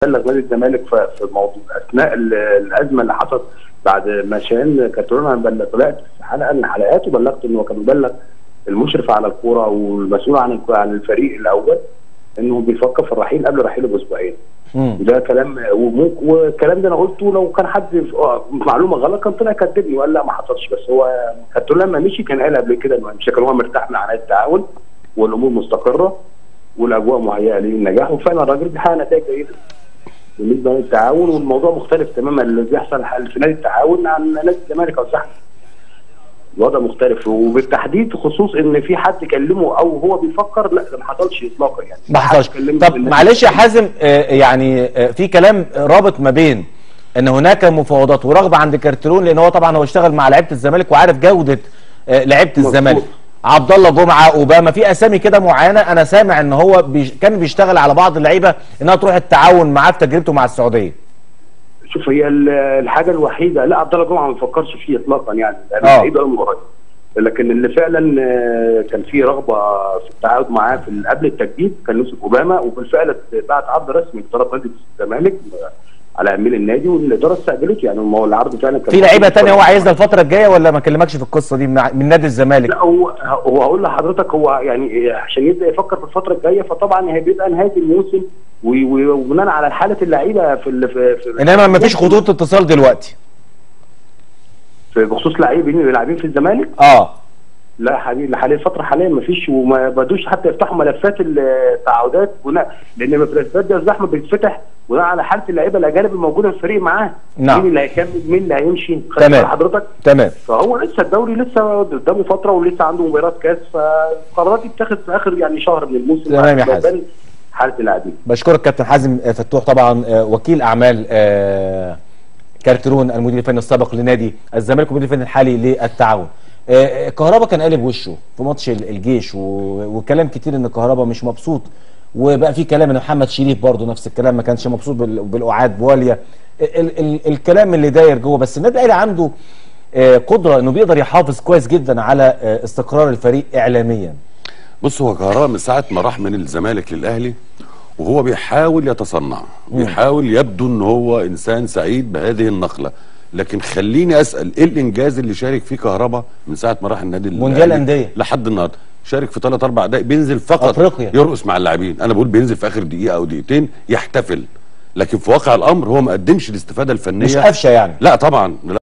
بلغ نادي الزمالك في في الموضوع اثناء ال- الازمه اللي حصلت بعد ما شان كاترونا بلغ طلعت في حلقه من الحلقات وبلغت انه كان مبلغ المشرف على الكوره والمسؤول عن عن الفريق الاول انه بيفكر في الرحيل قبل رحيله باسبوعين مم. وده كلام وممكن والكلام ده انا قلته لو كان حد آه، معلومه غلط كان طلع كذبني وقال لا ما حصلش بس هو كاترونا لما مشي كان قال قبل كده انه مش كان هو مرتاح مع عمليه التعاون والامور مستقره والاجواء مهيئه للنجاح وفعلا الراجل بيحقق نتائج جيده بالنسبه للتعاون والموضوع مختلف تماما اللي بيحصل حال في نادي التعاون عن نادي الزمالك او الزحمه الوضع مختلف وبالتحديد خصوص ان في حد كلمه او هو بيفكر لا ده ما حصلش اطلاقا يعني ما حصلش حد كلمه طب بالنادي معلش يا حازم آه، يعني آه، في كلام رابط ما بين ان هناك مفاوضات ورغبه عند كارترون لان هو طبعا هو اشتغل مع لعيبه الزمالك وعارف جوده آه، لعيبه مظبوط. الزمالك عبد الله جمعه اوباما في اسامي كده معينه انا سامع ان هو بيش كان بيشتغل على بعض اللعيبه انها تروح التعاون معاه في تجربته مع السعوديه شوف هي ال- الحاجه الوحيده لا عبد الله جمعه ما بفكرش فيه اطلاقا يعني لان آه. بعيد ولا من قريب لكن اللي فعلا آه، كان فيه رغبه في التعاقد معاه في ال- قبل التجديد كان يوسف اوباما وبالفعل بعت عرض رسمي لطرف نادي الزمالك آه، على امين النادي والاداره استقبلته يعني ما هو العرض فعلا كان في لعيبه تانية هو عايزها الفتره الجايه ولا ما كلمكش في القصه دي مع- من نادي الزمالك لا هو هو هقول لحضرتك هو يعني عشان يبدا يفكر في الفتره الجايه فطبعا هيبقى نهايه الموسم و- و- وبناء على حاله اللعيبه في ال- في, في انما ما فيش خطوط اتصال دلوقتي في بخصوص لاعبين لاعبين في الزمالك اه لا حبيبي حاليا الفترة حاليا ما فيش وما بدوش حتى يفتحوا ملفات التعاقدات بناء لان الملفات دي الزحمه بتتفتح بناء على حاله اللعيبه الاجانب الموجوده في الفريق معاه نعم. مين اللي هيكمل مين اللي هيمشي خدت تمام. بال حضرتك تمام فهو لسه الدوري لسه قدامه فتره ولسه عنده مباريات كاس فالقرارات دي بتاخد في اخر يعني شهر من الموسم تمام يا بعد ما حازم. يبان حاله اللاعبين بشكرك كابتن حازم آه، فتوح طبعا آه، وكيل اعمال آه، كارترون المدير الفني السابق لنادي الزمالك والمدير الفني الحالي للتعاون آه، كهربا كان قالب وشه في ماتش ال- الجيش و- وكلام كتير ان كهربا مش مبسوط وبقى في كلام ان محمد شريف برضه نفس الكلام ما كانش مبسوط بال- بالقعاد بواليا ال ال الكلام اللي داير جوه بس النادي الاهلي عنده آه، قدره انه بيقدر يحافظ كويس جدا على آه، استقرار الفريق اعلاميا بص هو كهربا من ساعه ما راح من الزمالك للاهلي وهو بيحاول يتصنع بيحاول يبدو ان هو انسان سعيد بهذه النقله لكن خليني اسال ايه الانجاز اللي شارك فيه كهربا من ساعه ما راح النادي مونديال الأهلي أندية. لحد النهارده شارك في ثلاث اربع دقائق بينزل فقط أفريقيا. يرقص مع اللاعبين انا بقول بينزل في اخر دقيقه او دقيقتين يحتفل لكن في واقع الامر هو ما قدمش الاستفاده الفنيه مش قفشه يعني لا طبعا